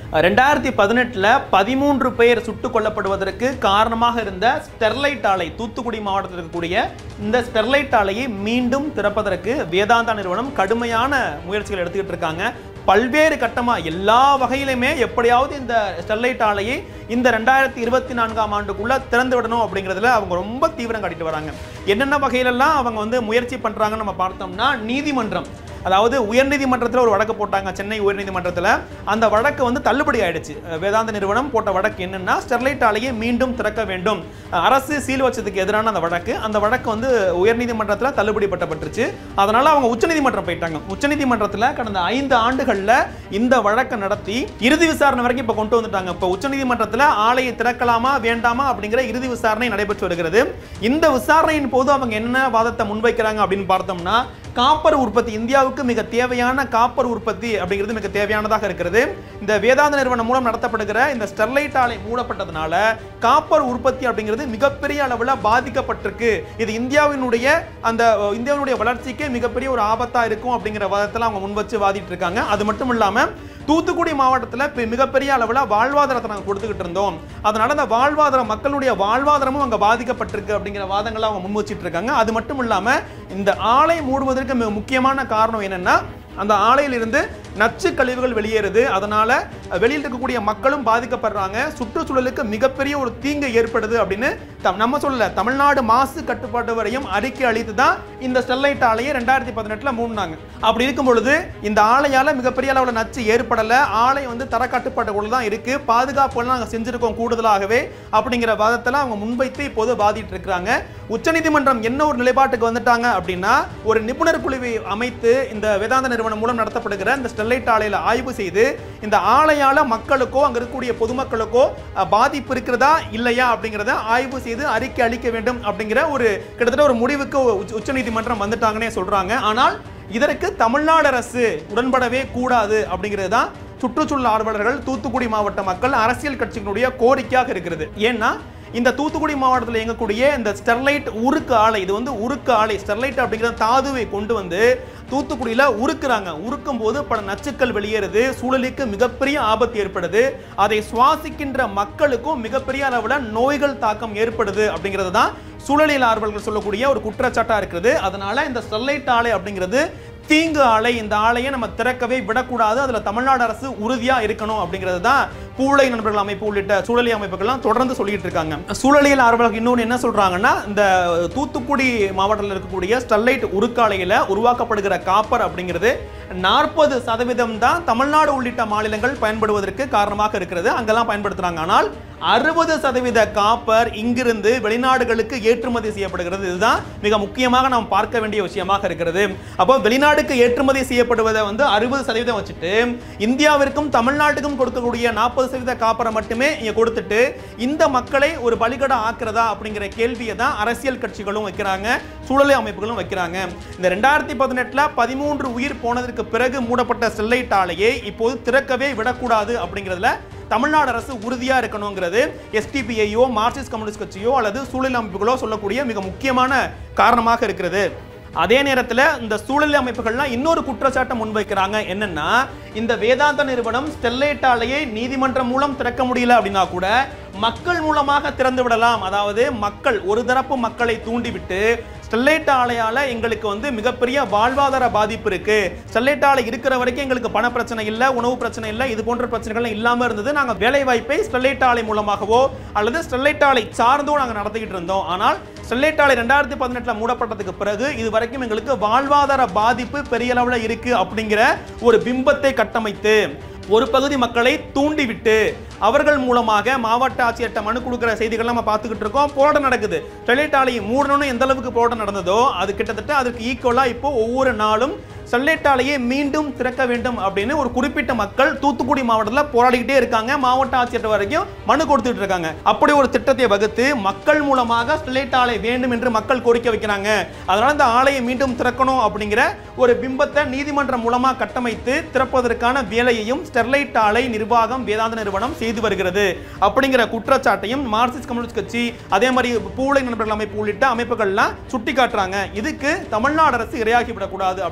ரெண்டாயிரத்தி பதினெட்டில் பதிமூன்று பேர் சுட்டுக் கொல்லப்படுவதற்கு காரணமாக இருந்த ஸ்டெர்லைட் ஆலை தூத்துக்குடி மாவட்டத்தில் இருக்கக்கூடிய இந்த ஸ்டெர்லைட் ஆலையை மீண்டும் திறப்பதற்கு வேதாந்தா நிறுவனம் கடுமையான முயற்சிகள் எடுத்துக்கிட்டு இருக்காங்க பல்வேறு கட்டமா எல்லா வகையிலுமே எப்படியாவது இந்த ஸ்டெர்லைட் ஆலையை இந்த ரெண்டாயிரத்தி இருபத்தி நான்காம் ஆண்டுக்குள்ள திறந்து விடணும் அப்படிங்கிறதுல அவங்க ரொம்ப தீவிரம் காட்டிட்டு வராங்க என்னென்ன வகையிலெல்லாம் அவங்க வந்து முயற்சி பண்றாங்கன்னு நம்ம பார்த்தோம்னா நீதிமன்றம் அதாவது உயர்நீதிமன்றத்தில் ஒரு வழக்கு போட்டாங்க சென்னை உயர்நீதிமன்றத்தில் அந்த வழக்கு வந்து தள்ளுபடி ஆயிடுச்சு அஹ் வேதாந்த நிறுவனம் போட்ட வழக்கு என்னன்னா ஸ்டெர்லைட் ஆலையை மீண்டும் திறக்க வேண்டும் அஹ் அரசு சீல் வச்சதுக்கு எதிரான அந்த வழக்கு அந்த வழக்கு வந்து உயர்நீதிமன்றத்தில் தள்ளுபடி பட்டப்பட்டுருச்சு அதனால அவங்க உச்சநீதிமன்றம் போயிட்டாங்க உச்சநீதிமன்றத்தில் கடந்த ஐந்து ஆண்டுகளில் இந்த வழக்கை நடத்தி இறுதி விசாரணை வரைக்கும் இப்போ கொண்டு வந்துட்டாங்க இப்போ உச்சநீதிமன்றத்தில் ஆலையை திறக்கலாமா வேண்டாமா அப்படிங்கிற இறுதி விசாரணை நடைபெற்று வருகிறது இந்த விசாரணையின் போது அவங்க என்ன வாதத்தை முன்வைக்கிறாங்க அப்படின்னு பார்த்தோம்னா காப்பர் உற்பத்தி இந்தியாவுக்கு மிக தேவையான காப்பர் உற்பத்தி அப்படிங்கிறது மிக தேவையானதாக இருக்கிறது இந்த வேதாந்த நிறுவனம் மூலம் நடத்தப்படுகிற இந்த ஸ்டெர்லைட் ஆலை மூடப்பட்டதுனால காப்பர் உற்பத்தி அப்படிங்கிறது மிகப்பெரிய அளவில் பாதிக்கப்பட்டிருக்கு இது இந்தியாவினுடைய அந்த அஹ், இந்தியாவினுடைய வளர்ச்சிக்கு மிகப்பெரிய ஒரு ஆபத்தா இருக்கும் அப்படிங்கிற வாதத்தில் அவங்க முன் வச்சு வாதிட்டு இருக்காங்க அது மட்டும் இல்லாம தூத்துக்குடி மாவட்டத்தில் இப்போ மிகப்பெரிய அளவில் வாழ்வாதாரத்தை நாங்கள் கொடுத்துக்கிட்டு இருந்தோம் அதனால அந்த வாழ்வாதாரம் மக்களுடைய வாழ்வாதாரமும் அங்கே பாதிக்கப்பட்டிருக்கு அப்படிங்கிற வாதங்களை அவங்க முன் வச்சிட்டு இருக்காங்க அது மட்டும் இல்லாமல் இந்த ஆலை மூடுவதற்கு மிக முக்கியமான காரணம் என்னன்னா அந்த ஆலையிலிருந்து நச்சு கழிவுகள் வெளியேறுது அதனால வெளியில் இருக்கக்கூடிய மக்களும் பாதிக்கப்படுறாங்க சுற்றுச்சூழலுக்கு மிகப்பெரிய ஒரு தீங்கு ஏற்படுது அப்படின்னு தம்- நம்ம சொல்லல தமிழ்நாடு மாசு கட்டுப்பாட்டு வரையும் அறிக்கை அளித்து தான் இந்த ஸ்டெர்லைட் ஆலையை ரெண்டாயிரத்தி பதினெட்டுல மூடினாங்க அப்படி இருக்கும் பொழுது இந்த ஆலையால மிகப்பெரிய அளவில் நச்சு ஏற்படல ஆலை வந்து தர கட்டுப்பாட்டுக்குள்ள தான் இருக்கு பாதுகாப்புலாம் நாங்கள் செஞ்சிருக்கோம் கூடுதலாகவே அப்படிங்கிற வாதத்தில் அவங்க முன்வைத்து இப்போது வாதிட்டு இருக்கிறாங்க உச்சநீதிமன்றம் என்ன ஒரு நிலைப்பாட்டுக்கு வந்துட்டாங்க அப்படின்னா ஒரு நிபுணர் குழுவை அமைத்து இந்த வேதாந்த நிறுவனம் மூலம் நடத்தப்படுகிற இந்த ஸ்டெர்லைட் ஆலையில ஆய்வு செய்து இந்த ஆலையால மக்களுக்கோ அங்க இருக்கக்கூடிய பொதுமக்களுக்கோ அஹ், பாதிப்பு இருக்கிறதா இல்லையா அப்படிங்கிறத ஆய்வு செய்து அறிக்கை அளிக்க வேண்டும் அப்படிங்கிற ஒரு கிட்டத்தட்ட ஒரு முடிவுக்கு உச்ச- உச்சநீதிமன்றம் வந்துட்டாங்கன்னே சொல்றாங்க ஆனால் இதற்கு தமிழ்நாடு அரசு உடன்படவே கூடாது அப்படிங்கிறது தான் சுற்றுச்சூழல் ஆர்வலர்கள் தூத்துக்குடி மாவட்ட மக்கள் அரசியல் கட்சிகளுடைய கோரிக்கையாக இருக்கிறது ஏன்னா இந்த தூத்துக்குடி மாவட்டத்தில் இயங்கக்கூடிய இந்த ஸ்டெர்லைட் உருக்கு ஆலை இது வந்து உருக்கு ஆலை ஸ்டெர்லைட் அப்படிங்கிற தாதுவை கொண்டு வந்து தூத்துக்குடியில் உருக்குறாங்க உருக்கும் போது பல நச்சுக்கள் வெளியேறுது சூழலுக்கு மிகப்பெரிய ஆபத்து ஏற்படுது அதை சுவாசிக்கின்ற மக்களுக்கும் மிகப்பெரிய அளவில் நோய்கள் தாக்கம் ஏற்படுது அப்படிங்கிறது தான் சூழலியல் ஆர்வலர்கள் சொல்லக்கூடிய ஒரு குற்றச்சாட்டா இருக்குது அதனால இந்த ஸ்டெர்லைட் ஆலை அப்படிங்கிறது தீங்கு ஆலை இந்த ஆலையை நம்ம திறக்கவே விடக்கூடாது அதுல தமிழ்நாடு அரசு உறுதியா இருக்கணும் அப்படிங்கிறது தான் பூளை நண்பர்கள் அமைப்பு உள்ளிட்ட சூழலியல் அமைப்புகள்லாம் தொடர்ந்து சொல்லிட்டு இருக்காங்க சூழலியல் ஆர்வலர்கள் இன்னொன்று என்ன சொல்றாங்கன்னா இந்த தூத்துக்குடி மாவட்டத்தில் இருக்கக்கூடிய ஸ்டெர்லைட் உருக்காலையில உருவாக்கப்படுகிற காப்பர் அப்படிங்கிறது நாற்பது சதவீதம் தான் தமிழ்நாடு உள்ளிட்ட மாநிலங்கள் பயன்படுவதற்கு காரணமாக இருக்கிறது அங்கெல்லாம் பயன்படுத்துறாங்க ஆனால் அறுபது சதவீத காப்பர் இங்கிருந்து வெளிநாடுகளுக்கு ஏற்றுமதி செய்யப்படுகிறது இதுதான் மிக முக்கியமாக நாம் பார்க்க வேண்டிய விஷயமாக இருக்கிறது அப்போ வெளிநாடுக்கு ஏற்றுமதி செய்யப்படுவதை வந்து அறுபது சதவீதம் வச்சுட்டு இந்தியாவிற்கும் தமிழ்நாட்டுக்கும் கொடுக்கக்கூடிய நாற்பது சதவீத காப்பரை மட்டுமே இங்க கொடுத்துட்டு இந்த மக்களை ஒரு பலிகடா ஆக்குறதா அப்படிங்கிற கேள்வியை தான் அரசியல் கட்சிகளும் வைக்கிறாங்க சூழலை அமைப்புகளும் வைக்கிறாங்க இந்த ரெண்டாயிரத்தி பதினெட்டுல பதிமூன்று உயிர் போனதற்கு பிறகு மூடப்பட்ட ஸ்டெர்லைட் ஆலையை இப்போது திறக்கவே விடக்கூடாது அப்படிங்கிறதுல தமிழ்நாடு அரசு உறுதியா இருக்கணுங்கிறது எஸ்டிபிஐயோ மார்க்சிஸ்ட் கம்யூனிஸ்ட் கட்சியோ அல்லது சூழல் அமைப்புகளோ சொல்லக்கூடிய மிக முக்கியமான காரணமாக இருக்கிறது அதே நேரத்தில் இந்த சூழல் அமைப்புகள்லாம் இன்னொரு குற்றச்சாட்டை முன்வைக்கிறாங்க என்னன்னா இந்த வேதாந்த நிறுவனம் ஸ்டெர்லைட் ஆலையை நீதிமன்றம் மூலம் திறக்க முடியல அப்படின்னா கூட மக்கள் மூலமாக திறந்து விடலாம் அதாவது மக்கள் ஒரு தரப்பு மக்களை தூண்டிவிட்டு ஸ்டெர்லைட் ஆலையால எங்களுக்கு வந்து மிகப்பெரிய வாழ்வாதார பாதிப்பு இருக்கு ஸ்டெர்லைட் ஆலை இருக்கிற வரைக்கும் எங்களுக்கு பண பிரச்சனை இல்லை உணவு பிரச்சனை இல்லை இது போன்ற பிரச்சனைகள் இல்லாம இருந்தது நாங்க வேலை வாய்ப்பை ஸ்டெர்லைட் ஆலை மூலமாகவோ அல்லது ஸ்டெர்லைட் ஆலை சார்ந்தோ நாங்க நடத்திக்கிட்டு இருந்தோம் ஆனால் ஸ்டெர்லைட் ஆலை ரெண்டாயிரத்தி பதினெட்டுல மூடப்பட்டதுக்கு பிறகு இது வரைக்கும் எங்களுக்கு வாழ்வாதார பாதிப்பு பெரிய அளவில் இருக்கு அப்படிங்கிற ஒரு பிம்பத்தை கட்டமைத்து ஒரு பகுதி மக்களை தூண்டிவிட்டு அவர்கள் மூலமாக மாவட்ட ஆட்சியர்கிட்ட மனு கொடுக்குற செய்திகள் நம்ம பார்த்துக்கிட்டு இருக்கோம் போராட்டம் நடக்குது ஸ்டெர்லைட் ஆலையை மூடணும்னு எந்த அளவுக்கு போராட்டம் நடந்ததோ அது கிட்டத்தட்ட அதுக்கு ஈக்குவலாக இப்போ ஒவ்வொரு நாளும் ஸ்டெர்லைட் ஆலையை மீண்டும் திறக்க வேண்டும் அப்படின்னு ஒரு குறிப்பிட்ட மக்கள் தூத்துக்குடி மாவட்டத்தில் போராடிக்கிட்டே இருக்காங்க மாவட்ட ஆட்சியர் வரைக்கும் மனு கொடுத்துட்டு இருக்காங்க அப்படி ஒரு திட்டத்தை வகுத்து மக்கள் மூலமாக ஸ்டெர்லைட் ஆலை வேண்டும் என்று மக்கள் கோரிக்கை வைக்கிறாங்க அதனால இந்த ஆலையை மீண்டும் திறக்கணும் அப்படிங்கிற ஒரு பிம்பத்தை நீதிமன்றம் மூலமா கட்டமைத்து திறப்பதற்கான வேலையையும் ஸ்டெர்லைட் ஆலை நிர்வாகம் வேதாந்த நிறுவனம் செய்து வருகிறது அப்படிங்கிற குற்றச்சாட்டையும் மார்க்சிஸ்ட் கம்யூனிஸ்ட் கட்சி அதே மாதிரி பூளை நண்பர்கள் அமைப்பு உள்ளிட்ட அமைப்புகள்லாம் சுட்டி காட்டுறாங்க இதுக்கு தமிழ்நாடு அரசு இரையாகி விடக்கூடாது அப்படிங்கிறது தான்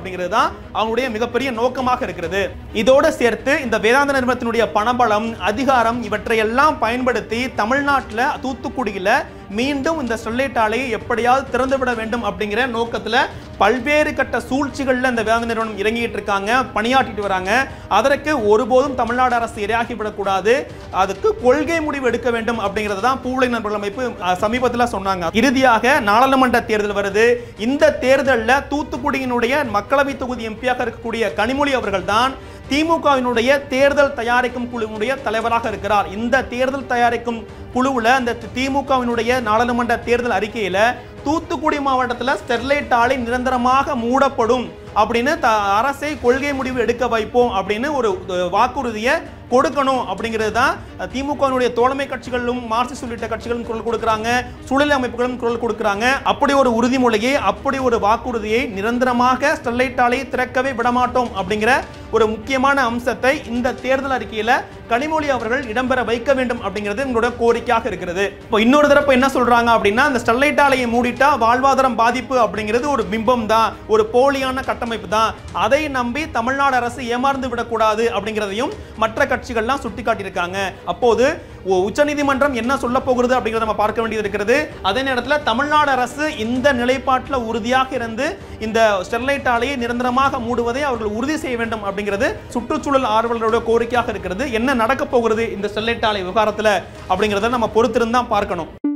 தான் அவங்களுடைய மிகப்பெரிய நோக்கமாக இருக்கிறது இதோடு சேர்த்து இந்த வேதாந்த நிறுவனத்தினுடைய பணபலம் அதிகாரம் இவற்றையெல்லாம் பயன்படுத்தி தமிழ்நாட்டில் தூத்துக்குடியில் மீண்டும் இந்த ஸ்டெர்லைட் ஆலையை எப்படியாவது திறந்துவிட வேண்டும் அப்படிங்கிற நோக்கத்தில் பல்வேறு கட்ட சூழ்ச்சிகளில் இந்த வேதாந்த நிறுவனம் இறங்கிட்டு இருக்காங்க பணியாற்றிட்டு வராங்க அதற்கு ஒருபோதும் தமிழ்நாடு அரசு இரையாகி விடக்கூடாது அதுக்கு கொள்கை முடிவு எடுக்க வேண்டும் அப்படிங்கிறது தான் பூவுலை நண்பர்கள் அமைப்பு சமீபத்தில் சொன்னாங்க இறுதியாக நாடாளுமன்ற தேர்தல் வருது இந்த தேர்தலில் தூத்துக்குடியினுடைய மக்களவை தொகுதி எம்பியாக இருக்கக்கூடிய கனிமொழி அவர்கள் தான் திமுகவினுடைய தேர்தல் தயாரிக்கும் குழுவினுடைய தலைவராக இருக்கிறார் இந்த தேர்தல் தயாரிக்கும் குழுவில் அந்த திமுகவினுடைய நாடாளுமன்ற தேர்தல் அறிக்கையில் தூத்துக்குடி மாவட்டத்தில் ஸ்டெர்லைட் ஆலை நிரந்தரமாக மூடப்படும் அப்படின்னு த அரசை கொள்கை முடிவு எடுக்க வைப்போம் அப்படின்னு ஒரு அஹ், வாக்குறுதியை கொடுக்கணும் அப்படிங்கிறது தான் திமுகவினுடைய தோழமை கட்சிகளும் மார்க்சிஸ்ட் உள்ளிட்ட கட்சிகளும் குரல் கொடுக்குறாங்க சூழல் அமைப்புகளும் குரல் கொடுக்குறாங்க அப்படி ஒரு உறுதிமொழியை அப்படி ஒரு வாக்குறுதியை நிரந்தரமாக ஸ்டெர்லைட் ஆலையை திறக்கவே விடமாட்டோம் அப்படிங்கிற ஒரு முக்கியமான அம்சத்தை இந்த தேர்தல் அறிக்கையில கனிமொழி அவர்கள் இடம்பெற வைக்க வேண்டும் அப்படிங்கிறது எங்களோட கோரிக்கையாக இருக்கிறது இப்போ இன்னொரு தரப்பு என்ன சொல்றாங்க அப்படின்னா அந்த ஸ்டெர்லைட் ஆலையை மூடிட்டா வாழ்வாதாரம் பாதிப்பு அப்படிங்கிறது ஒரு பிம்பம் தான் ஒரு போலியான கட்டமைப்பு தான் அதை நம்பி தமிழ்நாடு அரசு ஏமாந்து விடக்கூடாது அப்படிங்கிறதையும் மற்ற கட்சிகள்லாம் சுட்டிக்காட்டியிருக்காங்க அப்போது உ- உச்சநீதிமன்றம் என்ன சொல்ல போகிறது அப்படிங்கிறத நம்ம பார்க்க வேண்டியது இருக்கிறது அதே நேரத்தில் தமிழ்நாடு அரசு இந்த நிலைப்பாட்டில் உறுதியாக இருந்து இந்த ஸ்டெர்லைட் ஆலையை நிரந்தரமாக மூடுவதை அவர்கள் உறுதி செய்ய வேண்டும் அப்படிங்கிறது சுற்றுச்சூழல் ஆர்வலரோட கோரிக்கையாக இருக்கிறது என்ன நடக்க போகிறது இந்த ஸ்டெர்லைட் ஆலை விவகாரத்தில் அப்படிங்கிறத நம்ம பொறுத்திருந்தான் பார்க்கணும்